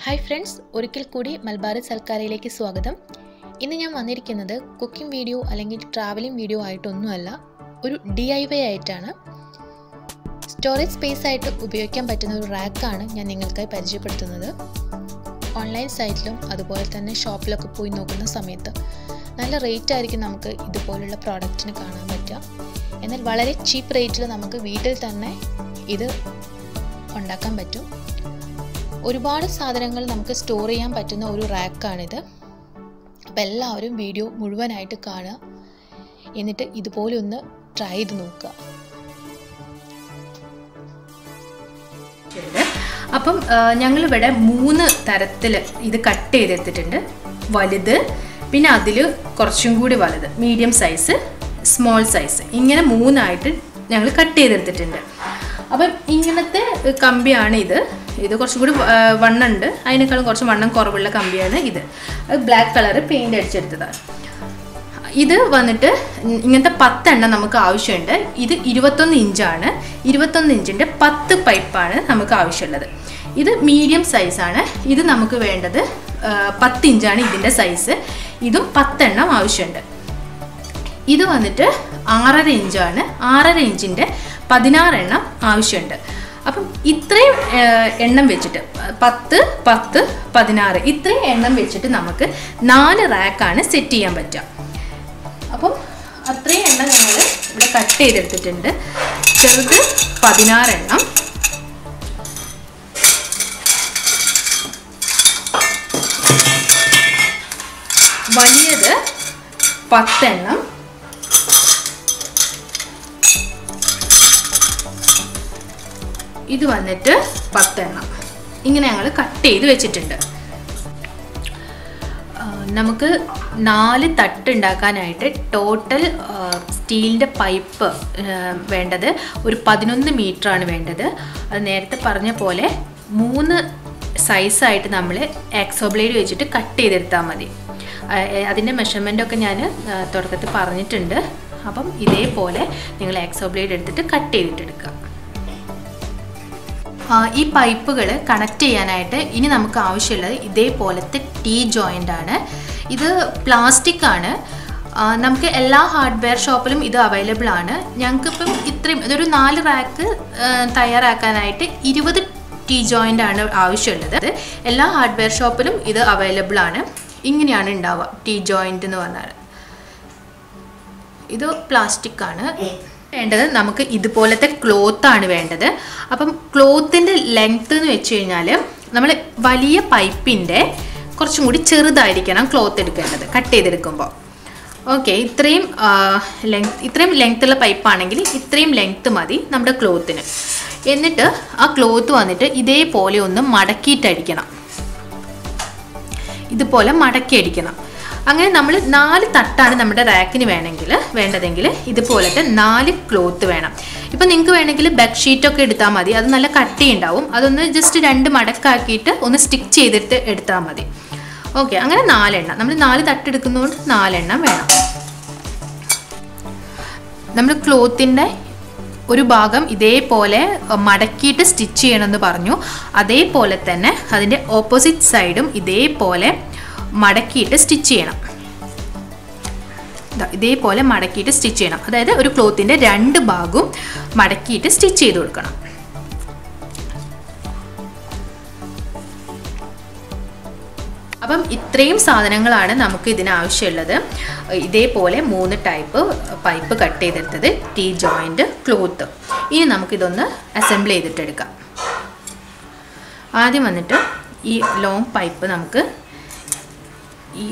hi friends ഒരിക്കൽ കൂടി മൽബാറി സൽക്കാരയിലേക്ക് സ്വാഗതം ഇന്ന് ഞാൻ വന്നിരിക്കുന്നത് കുക്കിംഗ് വീഡിയോ അല്ലെങ്കിൽ ട്രാവലിംഗ് വീഡിയോ ആയിട്ടൊന്നുമല്ല ഒരു ഡി ഐ വൈ ആയിട്ടാണ് സ്റ്റോറേജ് സ്പേസ് ആയിട്ട് ഉപയോഗിക്കാൻ പറ്റുന്ന ഒരു റാക്കാണ് ഞാൻ നിങ്ങൾക്കായി പരിചയപ്പെടുത്തുന്നത് ഓൺലൈൻ സൈറ്റിലും അതുപോലെ തന്നെ ഷോപ്പിലൊക്കെ പോയി നോക്കുന്ന സമയത്ത് നല്ല റേറ്റ് ആയിരിക്കും നമുക്ക് ഇതുപോലുള്ള പ്രോഡക്റ്റിന് കാണാൻ പറ്റുക എന്നാൽ വളരെ ചീപ്പ് റേറ്റിൽ നമുക്ക് വീട്ടിൽ തന്നെ ഇത് ഉണ്ടാക്കാൻ പറ്റും ഒരുപാട് സാധനങ്ങൾ നമുക്ക് സ്റ്റോർ ചെയ്യാൻ പറ്റുന്ന ഒരു റാക്കാണിത് അപ്പോൾ എല്ലാവരും വീഡിയോ മുഴുവനായിട്ട് കാണുക എന്നിട്ട് ഇതുപോലെ ഒന്ന് ട്രൈ ചെയ്ത് നോക്കുക അപ്പം ഞങ്ങളിവിടെ മൂന്ന് തരത്തിൽ ഇത് കട്ട് ചെയ്തെടുത്തിട്ടുണ്ട് വലുത് പിന്നെ അതിൽ കുറച്ചും കൂടി വലുത് മീഡിയം സൈസ് സ്മോൾ സൈസ് ഇങ്ങനെ മൂന്നായിട്ട് ഞങ്ങൾ കട്ട് ചെയ്തെടുത്തിട്ടുണ്ട് അപ്പം ഇങ്ങനത്തെ കമ്പിയാണ് ഇത് ഇത് കുറച്ചും കൂടി വണ്ണുണ്ട് അതിനേക്കാളും കുറച്ച് വണ്ണം കുറവുള്ള കമ്പിയാണ് ഇത് അത് ബ്ലാക്ക് കളർ പെയിൻ്റ് അടിച്ചെടുത്തതാണ് ഇത് വന്നിട്ട് ഇങ്ങനത്തെ പത്തെണ്ണം നമുക്ക് ആവശ്യമുണ്ട് ഇത് ഇരുപത്തൊന്ന് ഇഞ്ചാണ് ഇരുപത്തൊന്ന് ഇഞ്ചിൻ്റെ പത്ത് പൈപ്പാണ് നമുക്ക് ആവശ്യമുള്ളത് ഇത് മീഡിയം സൈസാണ് ഇത് നമുക്ക് വേണ്ടത് പത്ത് ഇഞ്ചാണ് ഇതിൻ്റെ സൈസ് ഇതും പത്തെണ്ണം ആവശ്യമുണ്ട് ഇത് വന്നിട്ട് ആറര ഇഞ്ചാണ് ആറര ഇഞ്ചിൻ്റെ പതിനാറെണ്ണം ആവശ്യമുണ്ട് അപ്പം ഇത്രയും എണ്ണം വെച്ചിട്ട് പത്ത് പത്ത് പതിനാറ് ഇത്രയും എണ്ണം വെച്ചിട്ട് നമുക്ക് നാല് റാക്കാണ് സെറ്റ് ചെയ്യാൻ പറ്റുക അപ്പം അത്രയും എണ്ണം ഞങ്ങൾ ഇവിടെ കട്ട് ചെയ്തെടുത്തിട്ടുണ്ട് ചെറുത് പതിനാറെണ്ണം വലിയത് പത്തെണ്ണം ഇത് വന്നിട്ട് പത്തെണ്ണം ഇങ്ങനെ ഞങ്ങൾ കട്ട് ചെയ്ത് വെച്ചിട്ടുണ്ട് നമുക്ക് നാല് തട്ട് ഉണ്ടാക്കാനായിട്ട് ടോട്ടൽ സ്റ്റീലിൻ്റെ പൈപ്പ് വേണ്ടത് ഒരു പതിനൊന്ന് ആണ് വേണ്ടത് അത് നേരത്തെ പറഞ്ഞ പോലെ മൂന്ന് സൈസായിട്ട് നമ്മൾ എക്സോ ബ്ലേഡ് വെച്ചിട്ട് കട്ട് ചെയ്തെടുത്താൽ മതി അതിൻ്റെ മെഷർമെൻ്റൊക്കെ ഞാൻ തുടക്കത്തിൽ പറഞ്ഞിട്ടുണ്ട് അപ്പം ഇതേപോലെ നിങ്ങൾ എക്സോ ബ്ലേഡ് എടുത്തിട്ട് കട്ട് ചെയ്തിട്ടെടുക്കുക ഈ പൈപ്പുകൾ കണക്ട് ചെയ്യാനായിട്ട് ഇനി നമുക്ക് ആവശ്യമുള്ളത് ഇതേപോലത്തെ ടീ ജോയിൻ്റ് ആണ് ഇത് പ്ലാസ്റ്റിക് ആണ് നമുക്ക് എല്ലാ ഹാർഡ്വെയർ ഷോപ്പിലും ഇത് അവൈലബിൾ ആണ് ഞങ്ങൾക്കിപ്പം ഇത്രയും ഇതൊരു നാല് റാക്ക് തയ്യാറാക്കാനായിട്ട് ഇരുപത് ടീ ജോയിൻ്റ് ആണ് ആവശ്യമുള്ളത് എല്ലാ ഹാർഡ്വെയർ ഷോപ്പിലും ഇത് അവൈലബിൾ ആണ് ഇങ്ങനെയാണ് ഉണ്ടാവുക ടീ ജോയിൻ്റ് എന്ന് പറഞ്ഞാൽ ഇത് പ്ലാസ്റ്റിക് ആണ് വേണ്ടത് നമുക്ക് ഇതുപോലത്തെ ക്ലോത്ത് ആണ് വേണ്ടത് അപ്പം ക്ലോത്തിൻ്റെ ലെങ്ത്ത് എന്ന് വെച്ച് കഴിഞ്ഞാൽ നമ്മൾ വലിയ പൈപ്പിൻ്റെ കുറച്ചും കൂടി ചെറുതായിരിക്കണം ക്ലോത്ത് എടുക്കേണ്ടത് കട്ട് ചെയ്തെടുക്കുമ്പോൾ ഓക്കെ ഇത്രയും ലെങ്ത് ഇത്രയും ലെങ്ത്തുള്ള പൈപ്പാണെങ്കിൽ ഇത്രയും ലെങ്ത്ത് മതി നമ്മുടെ ക്ലോത്തിന് എന്നിട്ട് ആ ക്ലോത്ത് വന്നിട്ട് ഇതേപോലെ ഒന്ന് മടക്കിയിട്ടടിക്കണം ഇതുപോലെ മടക്കി അടിക്കണം അങ്ങനെ നമ്മൾ നാല് തട്ടാണ് നമ്മുടെ റാക്കിന് വേണമെങ്കിൽ വേണ്ടതെങ്കിൽ ഇതുപോലത്തെ നാല് ക്ലോത്ത് വേണം ഇപ്പം നിങ്ങൾക്ക് വേണമെങ്കിൽ ബെഡ്ഷീറ്റൊക്കെ എടുത്താൽ മതി അത് നല്ല കട്ടി ഉണ്ടാവും അതൊന്ന് ജസ്റ്റ് രണ്ട് മടക്കാക്കിയിട്ട് ഒന്ന് സ്റ്റിക്ക് ചെയ്തിട്ട് എടുത്താൽ മതി ഓക്കെ അങ്ങനെ നാലെണ്ണം നമ്മൾ നാല് തട്ടെടുക്കുന്നതുകൊണ്ട് നാലെണ്ണം വേണം നമ്മൾ ക്ലോത്തിൻ്റെ ഒരു ഭാഗം ഇതേപോലെ മടക്കിയിട്ട് സ്റ്റിച്ച് ചെയ്യണമെന്ന് പറഞ്ഞു അതേപോലെ തന്നെ അതിൻ്റെ ഓപ്പോസിറ്റ് സൈഡും ഇതേപോലെ മടക്കിയിട്ട് സ്റ്റിച്ച് ചെയ്യണം ഇതേപോലെ മടക്കിയിട്ട് സ്റ്റിച്ച് ചെയ്യണം അതായത് ഒരു ക്ലോത്തിൻ്റെ രണ്ട് ഭാഗവും മടക്കിയിട്ട് സ്റ്റിച്ച് ചെയ്ത് കൊടുക്കണം അപ്പം ഇത്രയും സാധനങ്ങളാണ് നമുക്ക് ഇതിന് ആവശ്യമുള്ളത് ഇതേപോലെ മൂന്ന് ടൈപ്പ് പൈപ്പ് കട്ട് ചെയ്തെടുത്തത് ടീ ജോയിൻറ്റ് ക്ലോത്ത് ഇനി നമുക്കിതൊന്ന് അസംബിൾ ചെയ്തിട്ടെടുക്കാം ആദ്യം വന്നിട്ട് ഈ ലോങ് പൈപ്പ് നമുക്ക് ഈ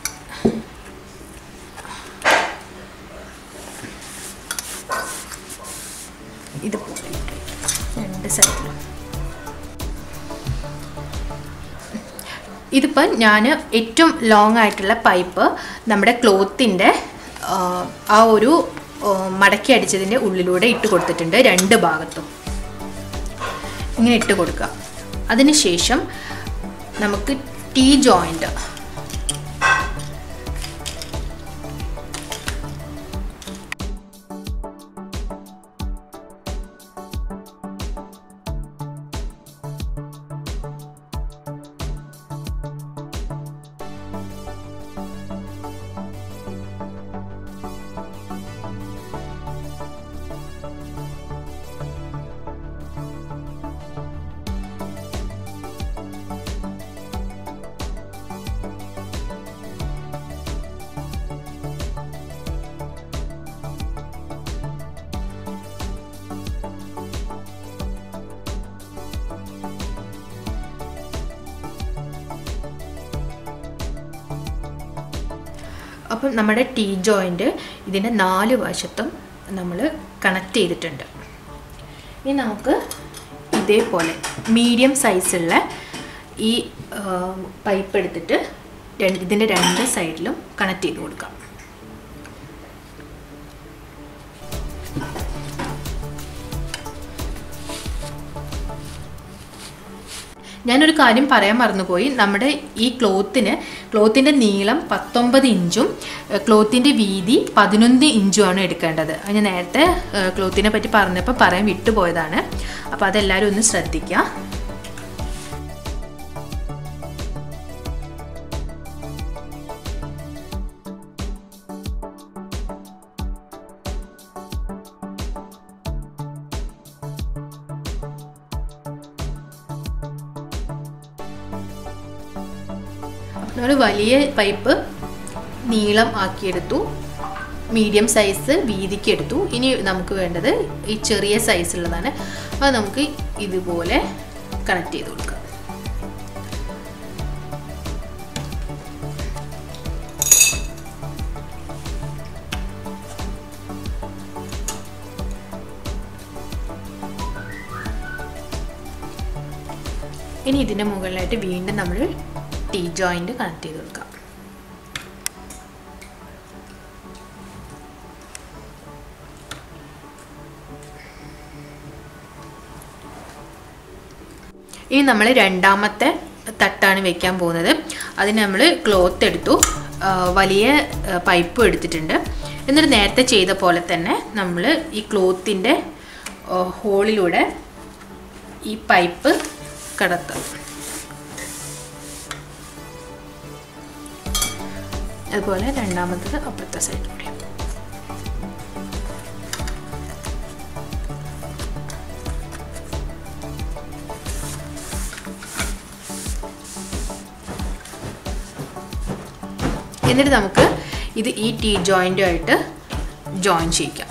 ഇതുപോലെ രണ്ട് സൈഡിലും ഇതിപ്പോൾ ഞാൻ ഏറ്റവും ലോങ് ആയിട്ടുള്ള പൈപ്പ് നമ്മുടെ ക്ലോത്തിൻ്റെ ആ ഒരു മടക്കി അടിച്ചതിൻ്റെ ഉള്ളിലൂടെ ഇട്ട് കൊടുത്തിട്ടുണ്ട് രണ്ട് ഭാഗത്തും ഇങ്ങനെ ഇട്ട് കൊടുക്കുക അതിനുശേഷം നമുക്ക് ടീ ജോയിൻ്റ് അപ്പം നമ്മുടെ ടീ ജോയിൻ്റ് ഇതിൻ്റെ നാല് വശത്തും നമ്മൾ കണക്ട് ചെയ്തിട്ടുണ്ട് ഇനി നമുക്ക് ഇതേപോലെ മീഡിയം സൈസുള്ള ഈ പൈപ്പ് എടുത്തിട്ട് രണ്ട് ഇതിൻ്റെ രണ്ട് സൈഡിലും കണക്ട് ചെയ്ത് കൊടുക്കാം ഞാനൊരു കാര്യം പറയാൻ മറന്നുപോയി നമ്മുടെ ഈ ക്ലോത്തിന് ക്ലോത്തിൻ്റെ നീളം പത്തൊമ്പത് ഇഞ്ചും ക്ലോത്തിൻ്റെ വീതി പതിനൊന്ന് ഇഞ്ചുമാണ് എടുക്കേണ്ടത് അത് ഞാൻ നേരത്തെ ക്ലോത്തിനെ പറ്റി പറഞ്ഞപ്പോൾ പറയാൻ വിട്ടുപോയതാണ് അപ്പോൾ അതെല്ലാവരും ഒന്ന് ശ്രദ്ധിക്കുക നമ്മൾ വലിയ പൈപ്പ് നീളം ആക്കിയെടുത്തു മീഡിയം സൈസ് വീതിക്ക് എടുത്തു ഇനി നമുക്ക് വേണ്ടത് ഈ ചെറിയ സൈസുള്ളതാണ് അത് നമുക്ക് ഇതുപോലെ കണക്ട് ചെയ്ത് കൊടുക്കാം ഇനി ഇതിൻ്റെ മുകളിലായിട്ട് വീണ്ടും നമ്മൾ ടീ ജോയിൻ്റ് കണക്ട് ചെയ്ത് കൊടുക്കാം ഇനി നമ്മൾ രണ്ടാമത്തെ തട്ടാണ് വെക്കാൻ പോകുന്നത് അതിന് നമ്മൾ ക്ലോത്ത് എടുത്തു വലിയ പൈപ്പ് എടുത്തിട്ടുണ്ട് എന്നിട്ട് നേരത്തെ ചെയ്ത പോലെ തന്നെ നമ്മൾ ഈ ക്ലോത്തിൻ്റെ ഹോളിലൂടെ ഈ പൈപ്പ് കടത്തും അതുപോലെ രണ്ടാമത്തത് അപ്പുറത്തെ സൈഡിലൂടെ എന്നിട്ട് നമുക്ക് ഇത് ഈ ടീ ജോയിൻ്റുമായിട്ട് ജോയിൻ ചെയ്യിക്കാം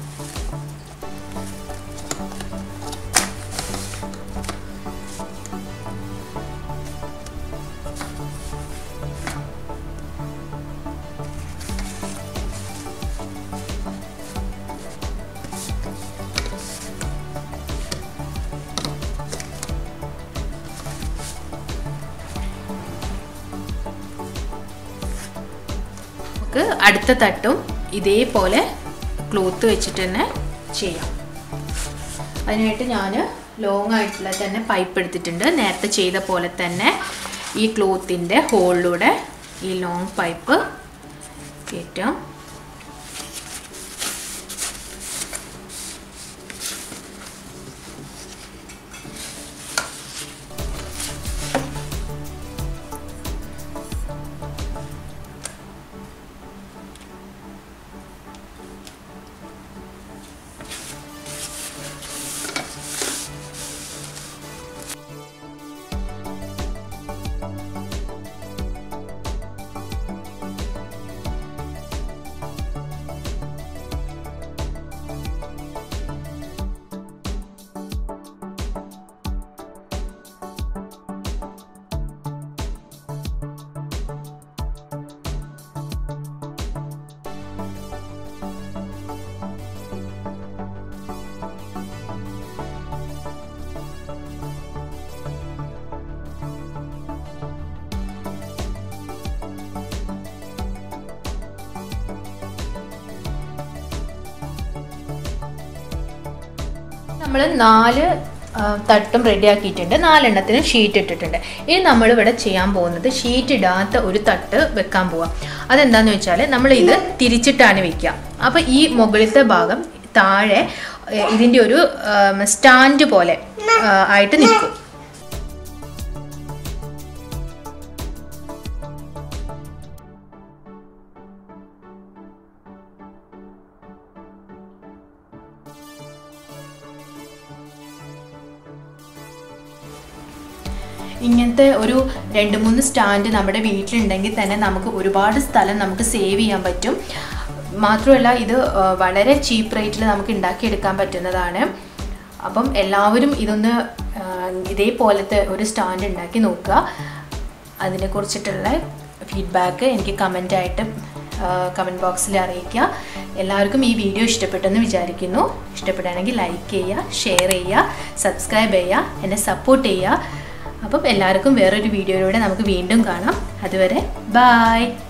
നമുക്ക് അടുത്ത തട്ടും ഇതേപോലെ ക്ലോത്ത് വെച്ചിട്ട് തന്നെ ചെയ്യാം അതിനായിട്ട് ഞാൻ ലോങ് ആയിട്ടുള്ള തന്നെ പൈപ്പ് എടുത്തിട്ടുണ്ട് നേരത്തെ ചെയ്ത പോലെ തന്നെ ഈ ക്ലോത്തിൻ്റെ ഹോളിലൂടെ ഈ ലോങ് പൈപ്പ് കയറ്റാം നമ്മൾ നാല് ആ, തട്ടും റെഡിയാക്കിയിട്ടുണ്ട് നാലെണ്ണത്തിന് ഷീറ്റ് ഇട്ടിട്ടുണ്ട് ഇനി നമ്മളിവിടെ ചെയ്യാൻ പോകുന്നത് ഷീറ്റ് ഇടാത്ത ഒരു തട്ട് വെക്കാൻ പോവാം അതെന്താന്ന് വെച്ചാൽ നമ്മൾ ഇത് തിരിച്ചിട്ടാണ് വെക്കുക അപ്പോൾ ഈ മുകളിലത്തെ ഭാഗം താഴെ ഏ, ഇതിൻ്റെ ഒരു സ്റ്റാൻഡ് പോലെ ആ, ആയിട്ട് നിൽക്കും ഇങ്ങനത്തെ ഒരു രണ്ട് മൂന്ന് സ്റ്റാൻഡ് നമ്മുടെ വീട്ടിലുണ്ടെങ്കിൽ തന്നെ നമുക്ക് ഒരുപാട് സ്ഥലം നമുക്ക് സേവ് ചെയ്യാൻ പറ്റും മാത്രമല്ല ഇത് ആ, വളരെ ചീപ്പ് റേറ്റിൽ നമുക്ക് ഉണ്ടാക്കിയെടുക്കാൻ പറ്റുന്നതാണ് അപ്പം എല്ലാവരും ഇതൊന്ന് ആ, ഇതേപോലത്തെ ഒരു സ്റ്റാൻഡ് ഉണ്ടാക്കി നോക്കുക അതിനെക്കുറിച്ചിട്ടുള്ള ഫീഡ്ബാക്ക് എനിക്ക് കമൻ്റായിട്ട് കമൻറ്റ് ബോക്സിൽ അറിയിക്കുക എല്ലാവർക്കും ഈ വീഡിയോ ഇഷ്ടപ്പെട്ടെന്ന് വിചാരിക്കുന്നു ഇഷ്ടപ്പെടുകയാണെങ്കിൽ ലൈക്ക് ചെയ്യുക ഷെയർ ചെയ്യുക സബ്സ്ക്രൈബ് ചെയ്യുക എന്നെ സപ്പോർട്ട് ചെയ്യുക അപ്പം എല്ലാവർക്കും വേറൊരു വീഡിയോയിലൂടെ നമുക്ക് വീണ്ടും കാണാം അതുവരെ ബായ്